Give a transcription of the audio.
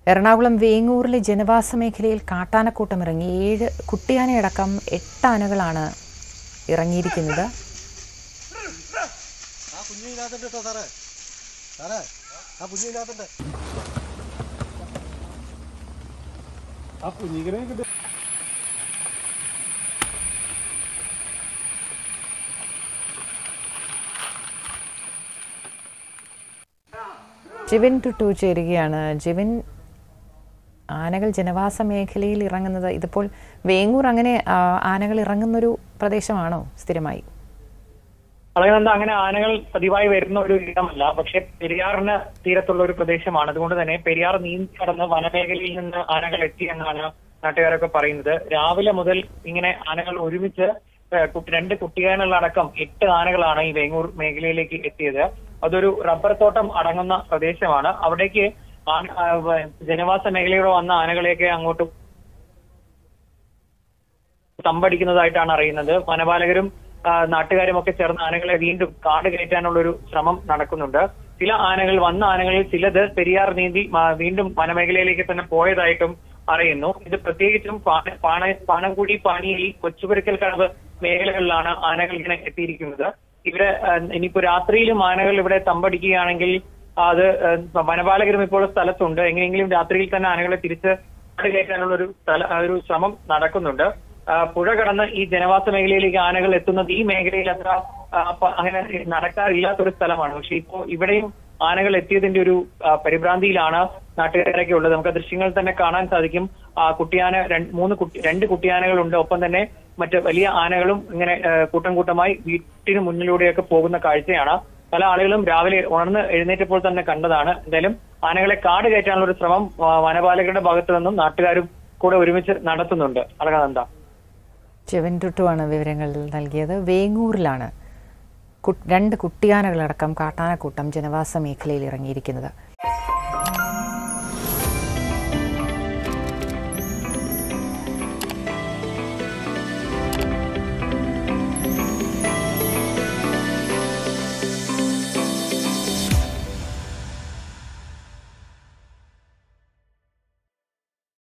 എറണാകുളം വേങ്ങൂരിലെ ജനവാസ മേഖലയിൽ കാട്ടാനക്കൂട്ടം ഇറങ്ങി ഏഴ് കുട്ടിയാനയടക്കം എട്ട് ആനകളാണ് ഇറങ്ങിയിരിക്കുന്നത് ആ കുഞ്ഞിനകത്തുണ്ട് കേട്ടോ സാറേ സാറേ ആ കുഞ്ഞിനകത്തുണ്ട് ആ കുഞ്ഞിനെ കിട്ടും ജിവിൻ ടുട്ടു ചേരുകയാണ് ജിവിൻ ആനകൾ ജനവാസ മേഖലയിൽ ഇറങ്ങുന്നത് ഇതിപ്പോൾ വേങ്ങൂർ അങ്ങനെ ആ, ആനകൾ ഇറങ്ങുന്നൊരു പ്രദേശമാണോ സ്ഥിരമായി അളകനന്ദ അങ്ങനെ ആനകൾ പതിവായി വരുന്ന ഒരു ഇടമല്ല പക്ഷെ പെരിയാറിന് തീരത്തുള്ള ഒരു പ്രദേശമാണ് അതുകൊണ്ട് തന്നെ പെരിയാർ നീന്തി കടന്ന് വനമേഖലയിൽ നിന്ന് ആനകൾ എത്തി എന്നാണ് നാട്ടുകാരൊക്കെ പറയുന്നത് രാവിലെ മുതൽ ഇങ്ങനെ ആനകൾ ഒരുമിച്ച് ഏഹ്, കുട്ടി- രണ്ട് കുട്ടിയാനകളടക്കം എട്ട് ആനകളാണ് ഈ വേങ്ങൂർ മേഖലയിലേക്ക് എത്തിയത് അതൊരു റബ്ബർ തോട്ടം അടങ്ങുന്ന പ്രദേശമാണ് അവിടേക്ക് ആന- ആ, വ- ജനവാസ മേഖലയുടെ വന്ന ആനകളെയൊക്കെ അങ്ങോട്ട് തമ്പടിക്കുന്നതായിട്ടാണ് അറിയുന്നത് വനപാലകരും ആ, നാട്ടുകാരും ഒക്കെ ചേർന്ന് ആനകളെ വീണ്ടും കാട് കയറ്റാനുള്ള ഒരു ശ്രമം നടക്കുന്നുണ്ട് ചില ആനകൾ വന്ന ആനകളിൽ ചിലത് പെരിയാർ നീന്തി ആ, വീണ്ടും വനമേഖലയിലേക്ക് തന്നെ പോയതായിട്ടും അറിയുന്നു ഇത് പ്രത്യേകിച്ചും പാണ- പാണ- പാണൻകുടി പാണിയിൽ കൊച്ചുപുരക്കൽ കടവ് മേഖലകളിലാണ് ആനകൾ ഇങ്ങനെ എത്തിയിരിക്കുന്നത് ഇവിടെ ആ, ഇനിയിപ്പോ രാത്രിയിലും ആനകൾ ഇവിടെ തമ്പടിക്കുകയാണെങ്കിൽ അത് ആ, വനപാലകരും ഇപ്പോൾ സ്ഥലത്തുണ്ട് എങ്ങനെയെങ്കിലും രാത്രിയിൽ തന്നെ ആനകളെ തിരിച്ച് കാട് കയറ്റാനുള്ള ഒരു സ്ഥല ഒരു ശ്രമം നടക്കുന്നുണ്ട് ആ, പുഴ കടന്ന് ഈ ജനവാസ മേഖലയിലേക്ക് ആനകൾ എത്തുന്നത് ഈ മേഖലയിൽ അത്ര ആ, പ- അങ്ങനെ നടക്കാറില്ലാത്തൊരു സ്ഥലമാണ് പക്ഷെ ഇപ്പോ ഇവിടെയും ആനകൾ എത്തിയതിന്റെ ഒരു ആ, പരിഭ്രാന്തിയിലാണ് നാട്ടുകാരൊക്കെ ഉള്ളത് നമുക്ക് ആ ദൃശ്യങ്ങൾ തന്നെ കാണാൻ സാധിക്കും ആ കുട്ടിയാന രണ്ട് മൂന്ന് കുട്ടി രണ്ട് കുട്ടിയാനകളുണ്ട് ഒപ്പം തന്നെ മറ്റ് വലിയ ആനകളും ഇങ്ങനെ ആ, കൂട്ടം കൂട്ടമായി വീട്ടിന് മുന്നിലൂടെയൊക്കെ പോകുന്ന കാഴ്ചയാണ് പല ആളുകളും രാവിലെ ഉണർന്ന് എഴുന്നേറ്റപ്പോൾ തന്നെ കണ്ടതാണ് എന്തായാലും ആനകളെ കാട് കയറ്റാനുള്ള ഒരു ശ്രമം ആ, വനപാലകരുടെ ഭാഗത്തു നിന്നും നാട്ടുകാരും കൂടെ ഒരുമിച്ച് നടത്തുന്നുണ്ട് അളകാനന്ദ ജിവിൻ ടുട്ടുവാണ് വിവരങ്ങൾ നൽകിയത് വേങ്ങൂരിലാണ് കു- രണ്ട് കുട്ടിയാനകളടക്കം കാട്ടാനക്കൂട്ടം ജനവാസ മേഖലയിൽ ഇറങ്ങിയിരിക്കുന്നത്